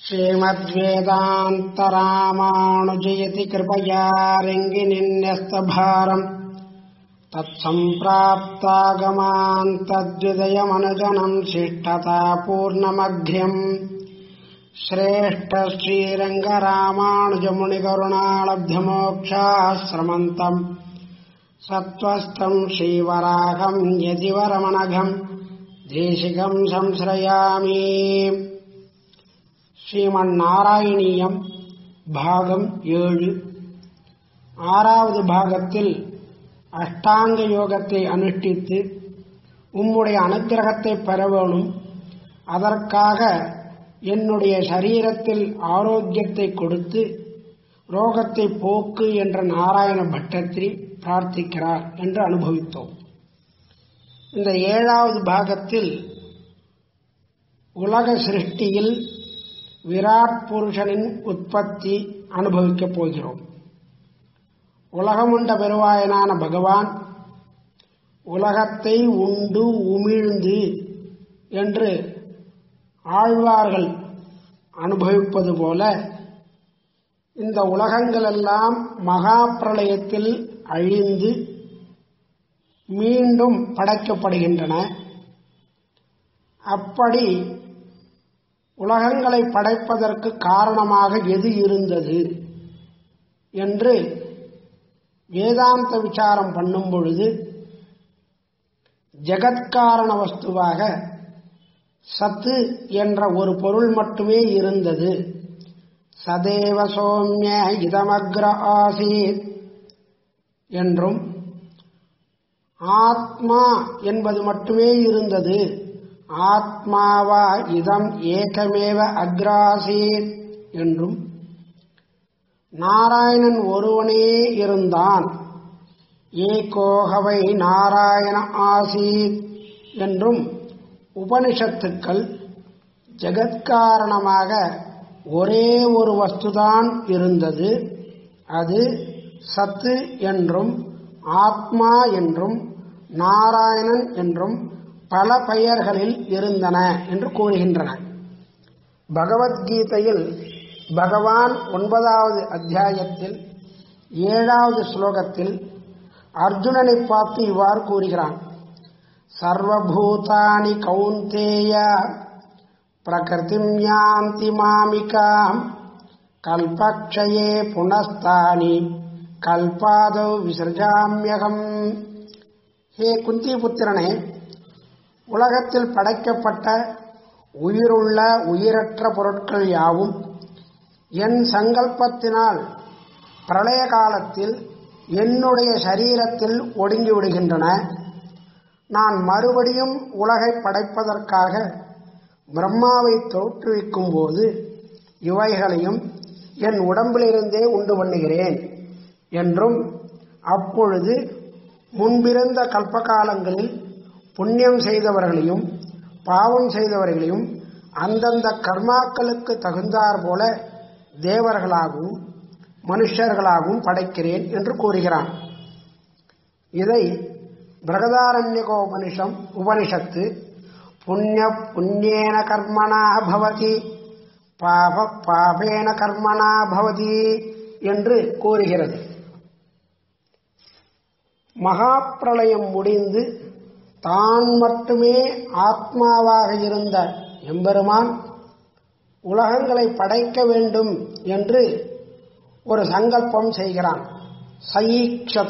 श्रीमद्वेदान्तरामानुजयति कृपया रङ्गिनिन्यस्तभारम् तत्सम्प्राप्तागमान् तद्विदयमनुजनम् शिष्टतापूर्णमघ्र्यम् श्रेष्ठश्रीरङ्गरामानुजमुनिकरुणालब्धमोक्षाश्रमन्तम् सत्त्वस्तम् श्रीवराहम् यदिवरमणघम् தேசிகம் சம்ஸ்ரயாமி ஸ்ரீமன் நாராயணீயம் பாகம் ஏழு ஆறாவது பாகத்தில் அஷ்டாங்க யோகத்தை அனுஷ்டித்து உம்முடைய அனுக்கிரகத்தை பெற வேணும் அதற்காக என்னுடைய சரீரத்தில் ஆரோக்கியத்தை கொடுத்து ரோகத்தை போக்கு என்ற நாராயண பட்டத்திரி பிரார்த்திக்கிறார் என்று அனுபவித்தோம் இந்த ஏழாவது பாகத்தில் உலக சிருஷ்டியில் விராட் புருஷனின் உற்பத்தி அனுபவிக்கப் போகிறோம் உலகமுண்ட பெருவாயனான பகவான் உலகத்தை உண்டு உமிழ்ந்து என்று ஆழ்வார்கள் அனுபவிப்பது போல இந்த உலகங்களெல்லாம் மகா பிரளயத்தில் அழிந்து மீண்டும் படைக்கப்படுகின்றன அப்படி உலகங்களை படைப்பதற்கு காரணமாக எது இருந்தது என்று வேதாந்த விசாரம் பண்ணும் பொழுது ஜெகத்காரண வஸ்துவாக சத்து என்ற ஒரு பொருள் மட்டுமே இருந்தது சதேவ சோமிய இதமக்ர ஆசீத் என்றும் ஆத்மா என்பது மட்டுமே இருந்தது ஆத்மாவா இதம் ஏகமேவ அக்ராசீத் என்றும் நாராயணன் ஒருவனே இருந்தான் ஏகோகவை நாராயண ஆசீத் என்றும் உபனிஷத்துக்கள் ஜெகத்காரணமாக ஒரே ஒரு வஸ்துதான் இருந்தது அது சத்து என்றும் ஆத்மா என்றும் நாராயணன் என்றும் பல பெயர்களில் இருந்தன என்று கூறுகின்றன பகவத்கீதையில் பகவான் ஒன்பதாவது அத்தியாயத்தில் ஏழாவது ஸ்லோகத்தில் அர்ஜுனனை பார்த்து இவ்வாறு கூறுகிறான் சர்வபூதானி கௌந்தேய பிரகிருதிம் யாந்தி மாமிகாம் கல்பக்ஷயே புனஸ்தானி கல்பாதவ் விசர்ஜாமியகம் ஹே குந்தி புத்திரனே உலகத்தில் படைக்கப்பட்ட உயிருள்ள உயிரற்ற பொருட்கள் யாவும் என் சங்கல்பத்தினால் பிரளய காலத்தில் என்னுடைய சரீரத்தில் ஒடுங்கி விடுகின்றன நான் மறுபடியும் உலகை படைப்பதற்காக பிரம்மாவை தோற்றுவிக்கும் போது இவைகளையும் என் உடம்பிலிருந்தே உண்டு பண்ணுகிறேன் என்றும் அப்பொழுது முன்பிருந்த கல்பகாலங்களில் புண்ணியம் செய்தவர்களையும் பாவம் செய்தவர்களையும் அந்தந்த கர்மாக்களுக்கு தகுந்தார் போல தேவர்களாகவும் மனுஷர்களாகவும் படைக்கிறேன் என்று கூறுகிறான் இதை பிரகதாரண்யகோபனிஷம் உபனிஷத்து புண்ணிய புண்ணியேன கர்மணா பவதி பாப பாபேன கர்மணா பவதி என்று கூறுகிறது மகா பிரளயம் முடிந்து தான் மட்டுமே ஆத்மாவாக இருந்த எம்பெருமான் உலகங்களை படைக்க வேண்டும் என்று ஒரு சங்கல்பம் செய்கிறான் சயீக்ஷத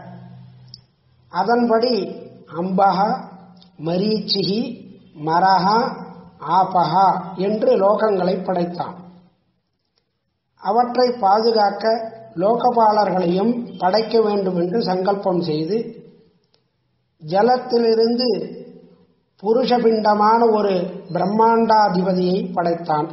அதன்படி அம்பகா மரீச்சிகி மரஹா ஆபகா என்று லோகங்களை படைத்தான் அவற்றை பாதுகாக்க லோகபாலர்களையும் படைக்க வேண்டும் என்று சங்கல்பம் செய்து ஜலத்திலிருந்து புருஷபிண்டமான ஒரு பிரம்மாண்டாதிபதியை படைத்தான்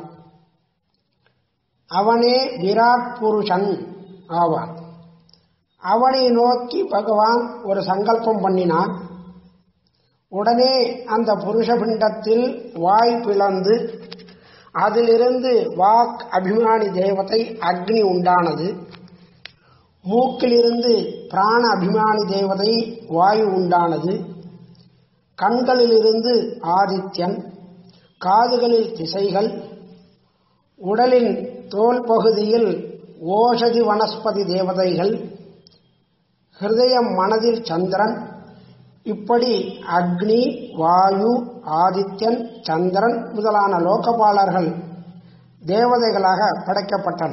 அவனே விராட் புருஷன் ஆவான் அவனை நோக்கி பகவான் ஒரு சங்கல்பம் பண்ணினான் உடனே அந்த புருஷபிண்டத்தில் வாய் பிளந்து அதிலிருந்து வாக் அபிமானி தேவதை அக்னி உண்டானது மூக்கிலிருந்து பிராண அபிமானி தேவதை வாயு உண்டானது கண்களிலிருந்து ஆதித்யன் காதுகளில் திசைகள் உடலின் தோல் பகுதியில் ஓஷதி வனஸ்பதி தேவதைகள் ஹிருதயம் மனதில் சந்திரன் இப்படி அக்னி வாயு ஆதித்யன் சந்திரன் முதலான லோகபாலர்கள் தேவதைகளாக படைக்கப்பட்டன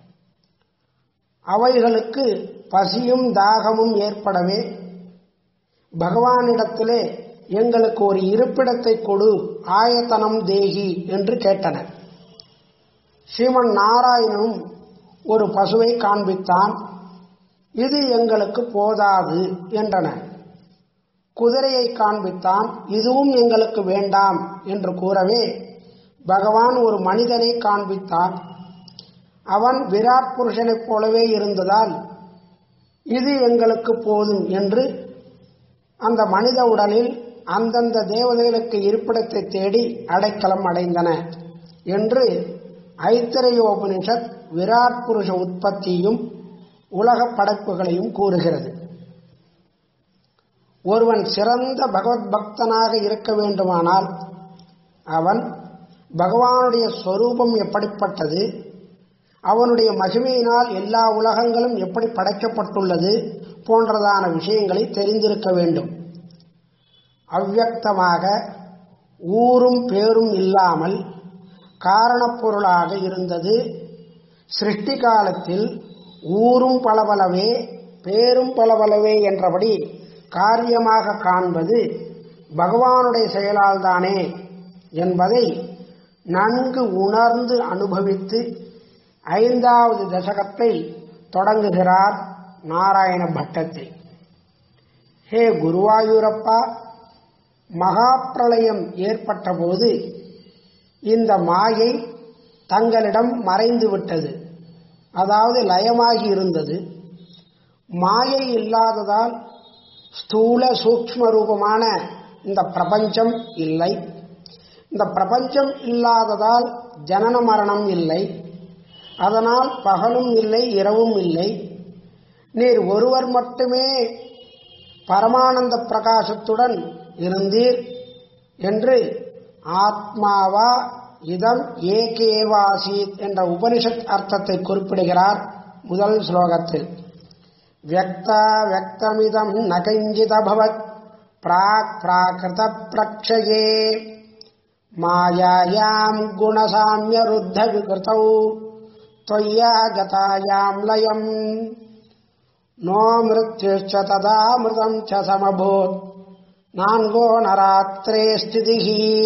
அவைகளுக்கு பசியும் தாகமும் ஏற்படவே பகவானிடத்திலே எங்களுக்கு ஒரு இருப்பிடத்தை கொடு ஆயத்தனம் தேகி என்று கேட்டனர் ஸ்ரீமன் நாராயணனும் ஒரு பசுவை காண்பித்தான் இது எங்களுக்கு போதாது என்றனர் குதிரையை காண்பித்தான் இதுவும் எங்களுக்கு வேண்டாம் என்று கூறவே பகவான் ஒரு மனிதனை காண்பித்தான் அவன் விராட் புருஷனைப் போலவே இருந்ததால் இது எங்களுக்கு போதும் என்று அந்த மனித உடலில் அந்தந்த தேவதைகளுக்கு இருப்பிடத்தை தேடி அடைக்கலம் அடைந்தன என்று ஐத்திரையோபனிஷத் விராட் புருஷ உற்பத்தியும் உலக படைப்புகளையும் கூறுகிறது ஒருவன் சிறந்த பகவத் பக்தனாக இருக்க வேண்டுமானால் அவன் பகவானுடைய ஸ்வரூபம் எப்படிப்பட்டது அவனுடைய மகிமையினால் எல்லா உலகங்களும் எப்படி படைக்கப்பட்டுள்ளது போன்றதான விஷயங்களை தெரிந்திருக்க வேண்டும் அவ்வக்தமாக ஊரும் பேரும் இல்லாமல் காரணப்பொருளாக இருந்தது சிருஷ்டி காலத்தில் ஊரும் பலபலவே பேரும் பலபலவே என்றபடி காரியமாக காண்பது பகவானுடைய செயலால் தானே என்பதை நன்கு உணர்ந்து அனுபவித்து ஐந்தாவது தசகத்தை தொடங்குகிறார் நாராயண பட்டத்தில் ஹே குருவாயூரப்பா மகா பிரளயம் ஏற்பட்டபோது இந்த மாயை தங்களிடம் மறைந்து விட்டது அதாவது லயமாகி இருந்தது மாயை இல்லாததால் ஸ்தூல சூக்ம ரூபமான இந்த பிரபஞ்சம் இல்லை இந்த பிரபஞ்சம் இல்லாததால் ஜனன மரணம் இல்லை அதனால் பகலும் இல்லை இரவும் இல்லை நீர் ஒருவர் மட்டுமே பரமானந்த பிரகாசத்துடன் இருந்தீர் என்று ஆத்மாவா இதம் ஏகேவாசீத் என்ற உபனிஷத் அர்த்தத்தை குறிப்பிடுகிறார் முதல் ஸ்லோகத்தில் வியக்தா வியக்தமிதம் நகஞ்சிதபவத் பிராக் பிராகிருத பிரக்ஷயே மாயாயாம் குணசாமிய ருத்த விகிருத்தௌ त्वय्या गतायां लयम् नो मृत्युश्च तदामृतम् च समभूत् नान्गो न रात्रे स्थितिः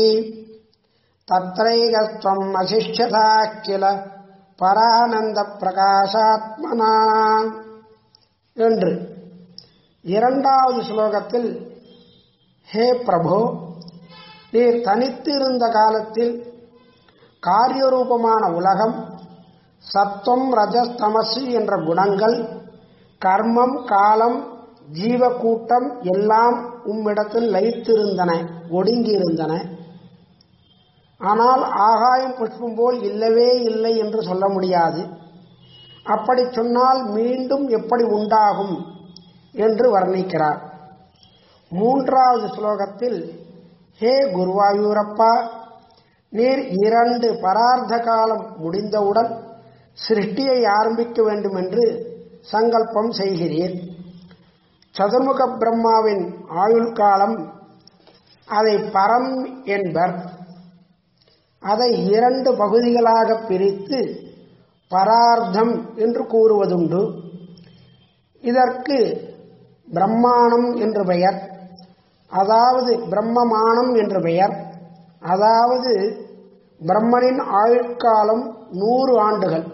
तत्रैकस्त्वम् अशिष्यथा किल பரானந்த பிரகாசாத்மனா என்று இரண்டாவது ஸ்லோகத்தில் ஹே பிரபு நீர் தனித்து இருந்த காலத்தில் காரியரூபமான உலகம் சத்துவம் ரஜஸ் தமசு என்ற குணங்கள் கர்மம் காலம் ஜீவ கூட்டம் எல்லாம் உம்மிடத்தில் லயித்திருந்தன ஒடுங்கியிருந்தன ஆனால் ஆகாயம் புஷ்பம் போல் இல்லவே இல்லை என்று சொல்ல முடியாது அப்படி சொன்னால் மீண்டும் எப்படி உண்டாகும் என்று வர்ணிக்கிறார் மூன்றாவது ஸ்லோகத்தில் ஹே குருவாயூரப்பா நீர் இரண்டு பரார்த்த காலம் முடிந்தவுடன் சிருஷ்டியை ஆரம்பிக்க வேண்டும் என்று சங்கல்பம் செய்கிறீர் சதுர்முக பிரம்மாவின் ஆயுள் காலம் அதை பரம் என்பர் அதை இரண்டு பகுதிகளாக பிரித்து பரார்த்தம் என்று கூறுவதுண்டு இதற்கு பிரம்மாணம் என்று பெயர் அதாவது பிரம்மமானம் என்று பெயர் அதாவது பிரம்மனின் ஆயுட்காலம் நூறு ஆண்டுகள்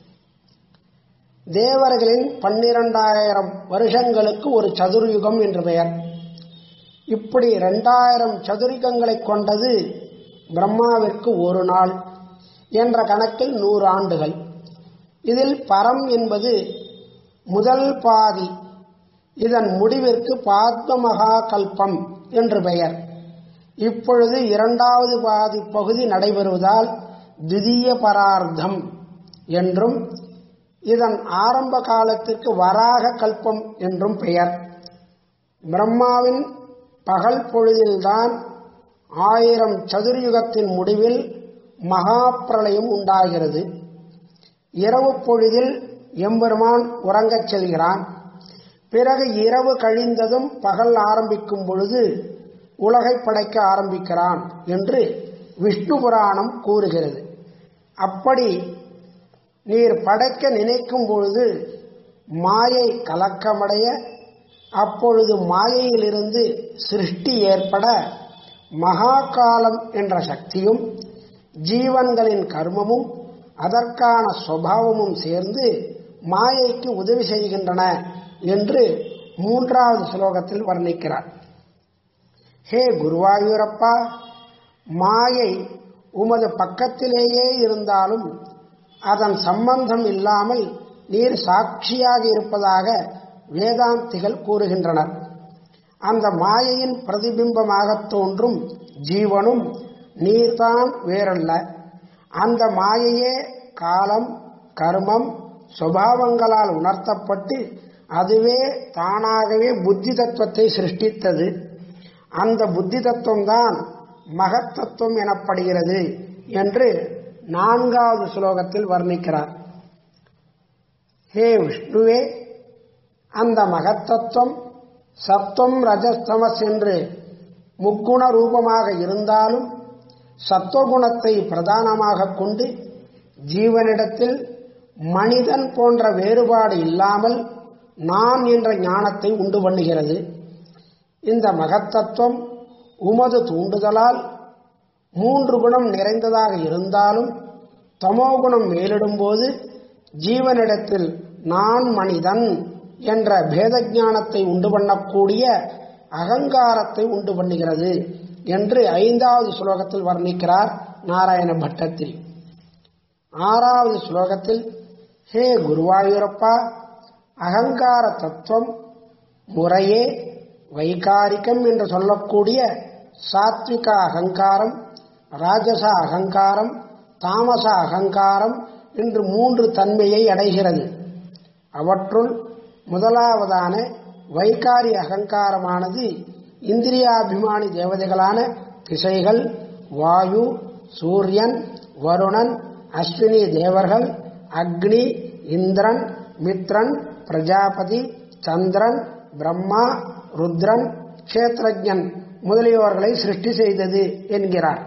தேவர்களின் பன்னிரண்டாயிரம் வருஷங்களுக்கு ஒரு சதுர்யுகம் என்று பெயர் இப்படி இரண்டாயிரம் சதுரிகங்களை கொண்டது பிரம்மாவிற்கு ஒரு நாள் என்ற கணக்கில் நூறு ஆண்டுகள் இதில் பரம் என்பது முதல் பாதி இதன் முடிவிற்கு பாத்ம மகா கல்பம் என்று பெயர் இப்பொழுது இரண்டாவது பாதி பகுதி நடைபெறுவதால் திதிய பரார்த்தம் என்றும் இதன் ஆரம்ப காலத்திற்கு வராக கல்பம் என்றும் பெயர் பிரம்மாவின் பகல் பொழுதில்தான் ஆயிரம் சதுர்யுகத்தின் முடிவில் மகா பிரளயம் உண்டாகிறது இரவு பொழுதில் எம்பெருமான் உறங்கச் செல்கிறான் பிறகு இரவு கழிந்ததும் பகல் ஆரம்பிக்கும் பொழுது உலகை படைக்க ஆரம்பிக்கிறான் என்று விஷ்ணு புராணம் கூறுகிறது அப்படி நீர் படைக்க நினைக்கும் பொழுது மாயை கலக்கமடைய அப்பொழுது மாயையிலிருந்து சிருஷ்டி ஏற்பட மகாகாலம் என்ற சக்தியும் ஜீவன்களின் கர்மமும் அதற்கான சுவாவமும் சேர்ந்து மாயைக்கு உதவி செய்கின்றன என்று மூன்றாவது ஸ்லோகத்தில் வர்ணிக்கிறார் ஹே குருவாயூரப்பா மாயை உமது பக்கத்திலேயே இருந்தாலும் அதன் சம்பந்தம் இல்லாமல் நீர் சாட்சியாக இருப்பதாக வேதாந்திகள் கூறுகின்றனர் அந்த மாயையின் பிரதிபிம்பமாக தோன்றும் ஜீவனும் நீர்தான் வேறல்ல அந்த மாயையே காலம் கர்மம் சுபாவங்களால் உணர்த்தப்பட்டு அதுவே தானாகவே புத்தி தத்துவத்தை சிருஷ்டித்தது அந்த புத்தி தத்துவம்தான் மகத்தத்துவம் எனப்படுகிறது என்று நான்காவது ஸ்லோகத்தில் வர்ணிக்கிறார் ஹே விஷ்ணுவே அந்த மகத்தத்துவம் சத்துவம் ரஜஸ்தமஸ் என்று முக்குண ரூபமாக இருந்தாலும் சத்துவகுணத்தை பிரதானமாக கொண்டு ஜீவனிடத்தில் மனிதன் போன்ற வேறுபாடு இல்லாமல் நான் என்ற ஞானத்தை உண்டு பண்ணுகிறது இந்த மகத்தத்துவம் உமது தூண்டுதலால் மூன்று குணம் நிறைந்ததாக இருந்தாலும் தமோகுணம் மேலிடும்போது ஜீவனிடத்தில் நான் மனிதன் என்ற பேத ஞானத்தை உண்டு பண்ணக்கூடிய அகங்காரத்தை உண்டு பண்ணுகிறது என்று ஐந்தாவது ஸ்லோகத்தில் வர்ணிக்கிறார் நாராயண பட்டத்தில் ஆறாவது ஸ்லோகத்தில் ஹே குருவாயூரப்பா அகங்கார தத்துவம் முறையே வைகாரிகம் என்று சொல்லக்கூடிய சாத்விக அகங்காரம் ராஜச அகங்காரம் தாமச அகங்காரம் என்று மூன்று தன்மையை அடைகிறது அவற்றுள் முதலாவதான வைகாரி அகங்காரமானது இந்திரியாபிமானி தேவதைகளான திசைகள் வாயு சூரியன் வருணன் அஸ்வினி தேவர்கள் அக்னி இந்திரன் மித்ரன் பிரஜாபதி சந்திரன் பிரம்மா ருத்ரன் கஷேத்ரஜன் முதலியோர்களை சிருஷ்டி செய்தது என்கிறார்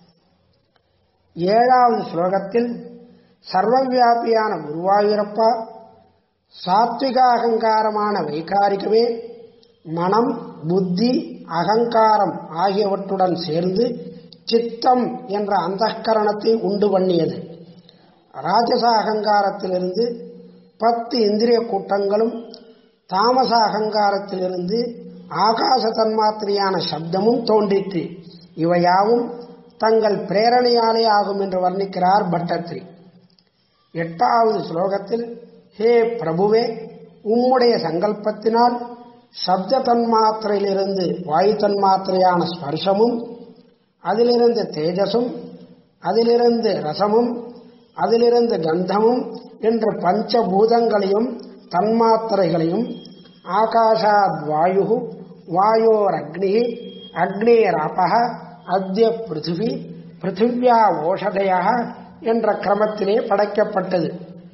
ஏழாவது ஸ்லோகத்தில் சர்வவியாபியான குருவாயூரப்பா சாத்விக அகங்காரமான வைகாரிகமே மனம் புத்தி அகங்காரம் ஆகியவற்றுடன் சேர்ந்து சித்தம் என்ற அந்தகரணத்தை உண்டு பண்ணியது ராஜச அகங்காரத்திலிருந்து பத்து இந்திரிய கூட்டங்களும் தாமச அகங்காரத்திலிருந்து ஆகாச தன்மாத்திரையான சப்தமும் தோன்றிற்று இவையாவும் தங்கள் பிரேரணையாலே ஆகும் என்று வர்ணிக்கிறார் பட்டத்ரி எட்டாவது ஸ்லோகத்தில் ஹே பிரபுவே உம்முடைய சங்கல்பத்தினால் சப்த தன்மாத்திரையிலிருந்து வாயு தன்மாத்திரையான ஸ்பர்ஷமும் அதிலிருந்து தேஜசும் அதிலிருந்து ரசமும் அதிலிருந்து கந்தமும் என்று பஞ்சபூதங்களையும் தன்மாத்திரைகளையும் ஆகாஷாத் வாயு வாயோர் அக்னி அக்னேராபக அத்திய பிருத்திவி பிருத்திவியா ஓஷதய என்ற கிரமத்திலே படைக்கப்பட்டது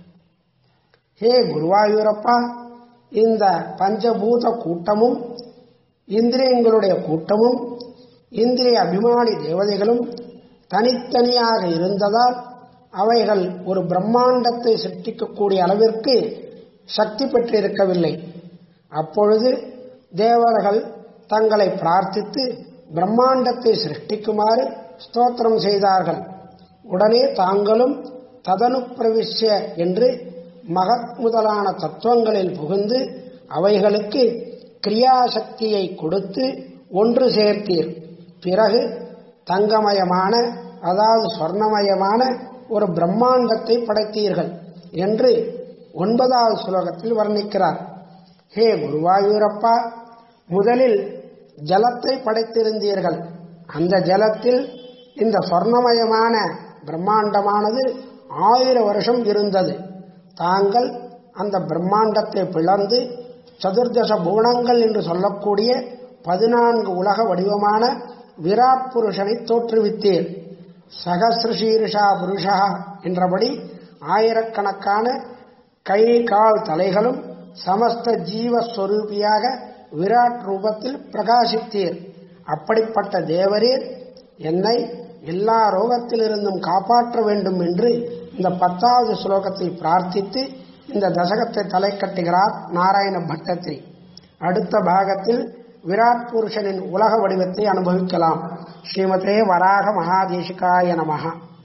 ஹே குருவாயூரப்பா இந்த பஞ்சபூத கூட்டமும் இந்திரியங்களுடைய கூட்டமும் இந்திரிய அபிமானி தேவதைகளும் தனித்தனியாக இருந்ததால் அவைகள் ஒரு பிரம்மாண்டத்தை சிருஷ்டிக்கக்கூடிய அளவிற்கு சக்தி பெற்றிருக்கவில்லை அப்பொழுது தேவர்கள் தங்களை பிரார்த்தித்து பிரம்மாண்டத்தை சிருஷ்டிக்குமாறு ஸ்தோத்திரம் செய்தார்கள் உடனே தாங்களும் ததனு பிரவிஷ்ய என்று மகத் முதலான தத்துவங்களில் புகுந்து அவைகளுக்கு கிரியாசக்தியை கொடுத்து ஒன்று சேர்த்தீர் பிறகு தங்கமயமான அதாவது சொர்ணமயமான ஒரு பிரம்மாண்டத்தை படைத்தீர்கள் என்று ஒன்பதாவது ஸ்லோகத்தில் வர்ணிக்கிறார் ஹே குருவாயூரப்பா முதலில் ஜலத்தை படைத்திருந்தீர்கள் அந்த ஜலத்தில் இந்த சொர்ணமயமான பிரம்மாண்டமானது ஆயிரம் வருஷம் இருந்தது தாங்கள் அந்த பிரம்மாண்டத்தை பிளந்து சதுர்தச புவனங்கள் என்று சொல்லக்கூடிய பதினான்கு உலக வடிவமான விராட் புருஷனை தோற்றுவித்தீர் சகசிருஷீருஷா புருஷா என்றபடி ஆயிரக்கணக்கான கை கால் தலைகளும் சமஸ்த ஜீவஸ்வரூபியாக விராட் ரூபத்தில் பிரகாசித்தீர் அப்படிப்பட்ட தேவரீர் என்னை எல்லா ரோகத்திலிருந்தும் காப்பாற்ற வேண்டும் என்று இந்த பத்தாவது ஸ்லோகத்தில் பிரார்த்தித்து இந்த தசகத்தை தலை கட்டுகிறார் நாராயண பட்டத்திரி அடுத்த பாகத்தில் விராட் புருஷனின் உலக வடிவத்தை அனுபவிக்கலாம் ஸ்ரீமதே வராக மகாதேசிகாய நமகா